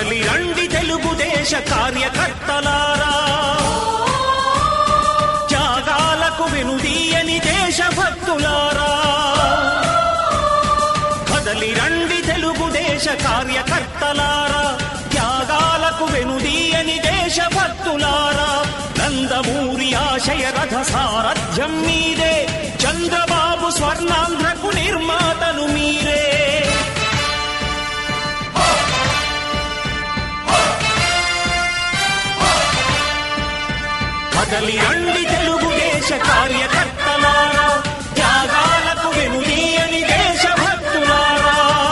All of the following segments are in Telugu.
కదలి రండి తెలుగుదేశ కార్యకర్తలారా త్యాగాలకు వెనుదీయని దేశభక్తులారా కదలి రండి తెలుగుదేశ కార్యకర్తలారా త్యాగాలకు వెనుదీయని దేశభక్తులారా నందమూరి ఆశయ రథ సారథ్యం మీరే చంద్రబాబు స్వర్ణాంధ్రకు నిర్మాతలు మీరే కదలి రండి తెలుగుదేశ కార్యకర్తలారా త్యాగాలకు వెనుదీయని దేశభక్తులారా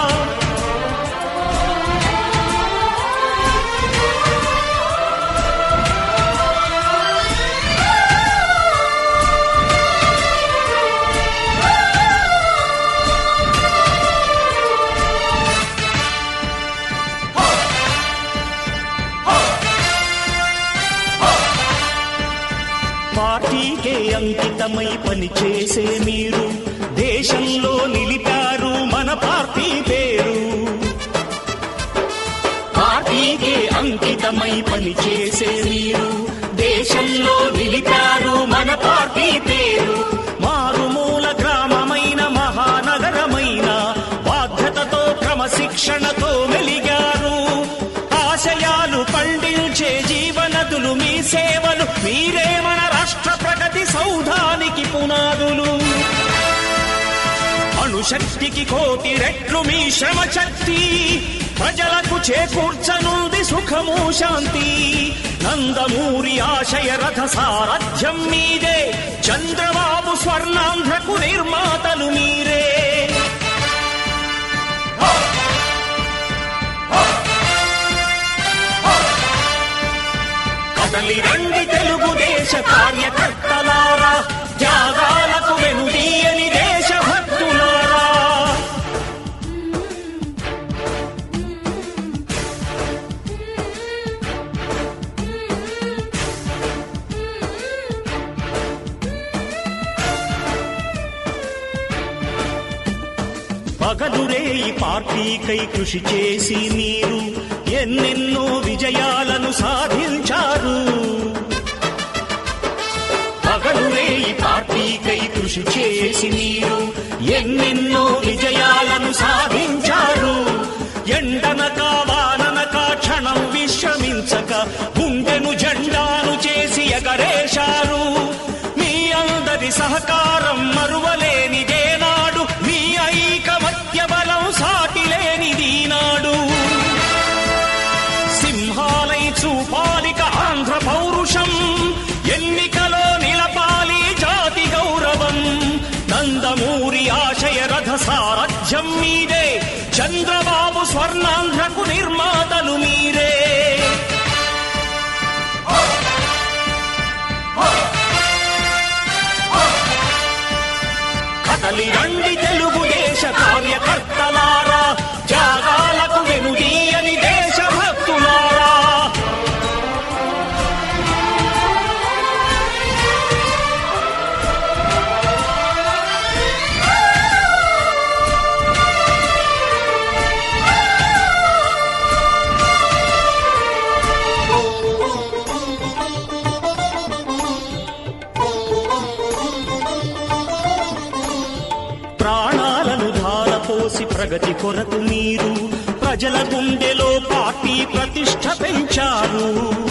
పార్టీకే అంకితమై పనిచేసే మీరు దేశంలో నిలిపారు మన పార్టీ పేరు పార్టీకే అంకితమై పనిచేసే మీరు దేశంలో నిలిపారు మన పార్టీ పేరు మారుమూల గ్రామమైన మహానగరమైన బాధ్యతతో క్రమశిక్షణతో మెలిగారు ఆశయాలు పండించే జీవనదులు మీ సేవలు మీరే మన రాష్ట్ర ప్రగతి సౌధానికి పునాదులు అణుశక్తికి కోటి రెట్లు మీ శ్రమ శక్తి ప్రజలకు చేకూర్చనుంది సుఖము శాంతి నందమూరి ఆశయ రథ సారథ్యం మీదే చంద్రబాబు స్వర్ణాంధ్రకు నిర్మాతలు మీరే కదలి రండి తెలుగుదేశ కార్యకర్తలారా త్యాగాలకు వెనుదీయని దేశభక్తులారా పగలురే ఈ పార్టీకై కృషి చేసి మీరు ఎన్నెన్నో విజయాలను సాధించారు పగలురే ఈ పార్టీకై కృషి చేసి మీరు ఎన్నెన్నో విజయాలను సాధించారు ఎండనక వాననక క్షణం విశ్రమించక గుండెను జెండాను చేసి ఎగరేశారు మీ అందరి సహకారం మరువలేనిదే నాడు మీ ఐకమత్య బలం సాటిలేనిది నాడు సింహాలై చూపాలిక ఆంధ్ర పౌరుషం ఎన్నికలో నిలపాలి జాతి గౌరవం నందమూరి ఆశయ రథ సారథ్యం మీదే చంద్రబాబు స్వర్ణాంధ్రకు నిర్మాతలు మీరే కదలి రండి తెలుగుదేశ కార్యకర్తలారా త్యాగాలకు వెనుదీయని దేశభక్తులారా ప్రాణాలను ధారపోసి ప్రగతి కొరకు మీరు ప్రజల గుండెలో పార్టీ ప్రతిష్ట పెంచారు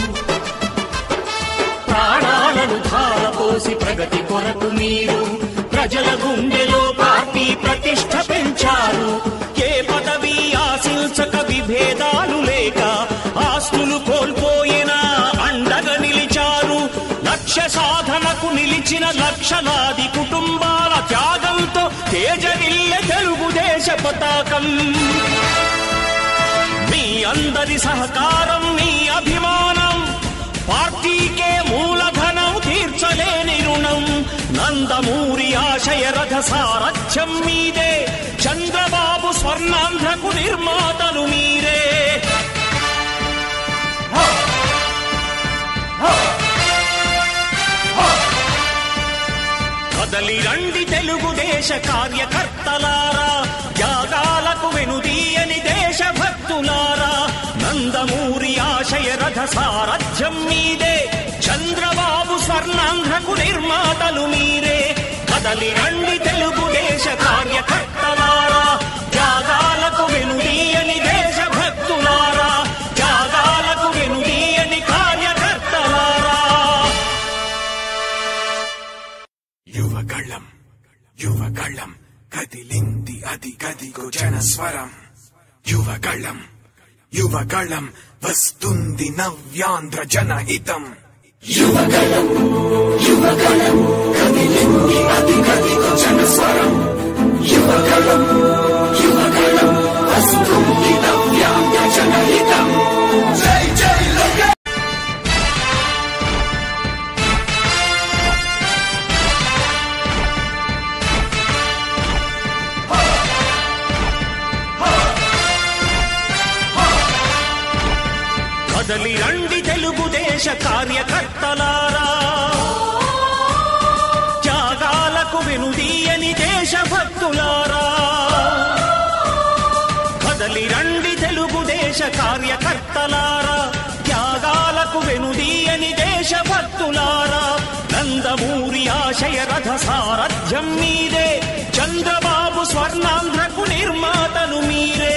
ప్రాణాలను ధారపోసి ప్రగతి కొరకు మీరు ప్రజల గుండెలో పార్టీ ప్రతిష్ట పెంచారు ఏ పదవి ఆశించక విభేదాలు లేక ఆస్తులు కోల్పోయినా అండగా నిలిచారు లక్ష్య సాధనకు నిలిచిన లక్షలాది కుటుంబాల త్యాగంతో తేజవిల్లె తెలుగుదేశ పతాకం మీ అందరి సహకారం మీ అభిమానం పార్టీకే మూలధనం తీర్చలేని రుణం నందమూరి ఆశయ రథ సారథ్యం మీదే చంద్రబాబు స్వర్ణాంధ్రకు నిర్మాతలు మీరే కదలి రండి తెలుగుదేశ కార్యకర్తలారా త్యాగాలకు వెనుదీయని దేశభక్తులారా నంద నందమూరి ఆశయ రథ సారథ్యం మీదే చంద్రబాబు స్వర్ణాంధ్రకు నిర్మాతలు మీరే కదలి రండి తెలుగుదేశ కార్యకర్తలారా త్యాగాలకు వెనుదీయని దేశభక్తులారా త్యాగాలకు వెనుదీయని కార్యకర్తలారా యువగళం యువగళం కదిలింది అది గదిగో జనస్వరం యువగళం యువగళం వస్తుంది నవ్యాంధ్ర జనహితం యువగళం యువగళం కదిలింది అది గదిగో జనస్వరం యువగళం యువగళం వస్తుంది నవ్యాంధ్ర జనహితం జై జై లోకేష్ కదలి రండి తెలుగుదేశ కార్యకర్తలారా త్యాగాలకు వెనుదీయని దేశభక్తులారా కదలి రండి తెలుగుదేశ కార్యకర్తలారా త్యాగాలకు వెనుదీయని దేశభక్తులారా నందమూరి ఆశయ రథ సారథ్యం మీదే చంద్రబాబు స్వర్ణాంధ్రకు నిర్మాతలు మీరే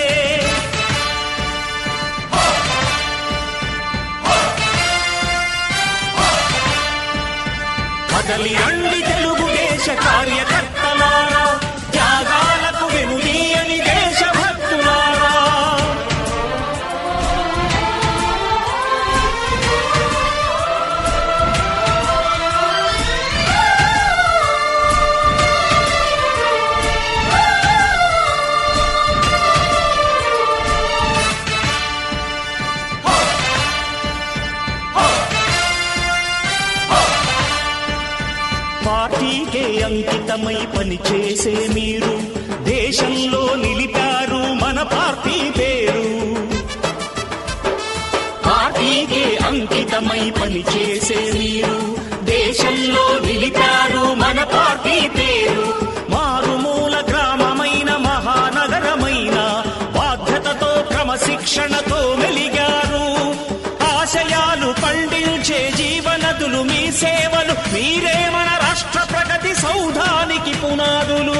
కదలి రండి తెలుగుదేశ కార్యకర్తలారా త్యాగాలకు వెనుదీయని దేశభక్తులారా పార్టీకే అంకితమై పనిచేసే మీరు దేశంలో నిలిపారు మన పార్టీ పేరు పార్టీకే అంకితమై పనిచేసే మీరు దేశంలో నిలిపారు మన పార్టీ పేరు మారుమూల గ్రామమైన మహానగరమైన బాధ్యతతో క్రమశిక్షణతో మెలిగారు ఆశయాలు పండించే జీవనదులు మీ సేవలు మీరే మన రాష్ట్ర ప్రగతి సౌధానికి పునాదులు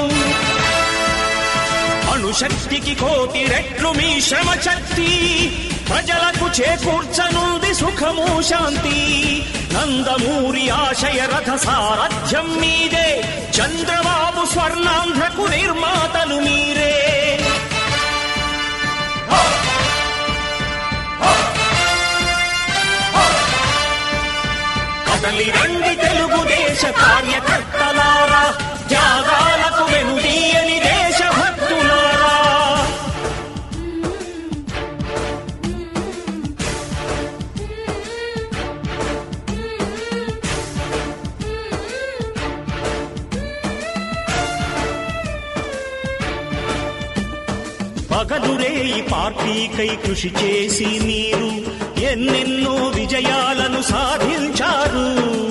అణుశక్తికి కోటి రెట్లు మీ శ్రమ శక్తి ప్రజలకు చేకూర్చనుంది సుఖము శాంతి నందమూరి ఆశయ రథ సారథ్యం మీదే చంద్రబాబు స్వర్ణాంధ్రకు నిర్మాతలు మీరే కదలి రండి తెలుగుదేశ కార్యకర్తలారా త్యాగాలకు వెనుదీయని దేశభక్తులారా పగలురే ఈ పార్టీకై కృషి చేసి మీరు ఎన్నెన్నో విజయాలను సాధించారు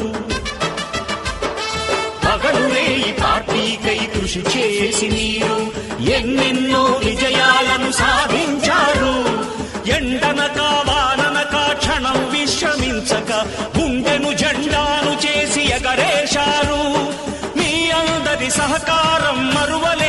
పగలురే ఈ పార్టీకై కృషి చేసి మీరు ఎన్నెన్నో విజయాలను సాధించారు ఎండనక వాననక క్షణం విశ్రమించక గుండెను జెండాను చేసి ఎగరేశారు మీ అందరి సహకారం మరువలే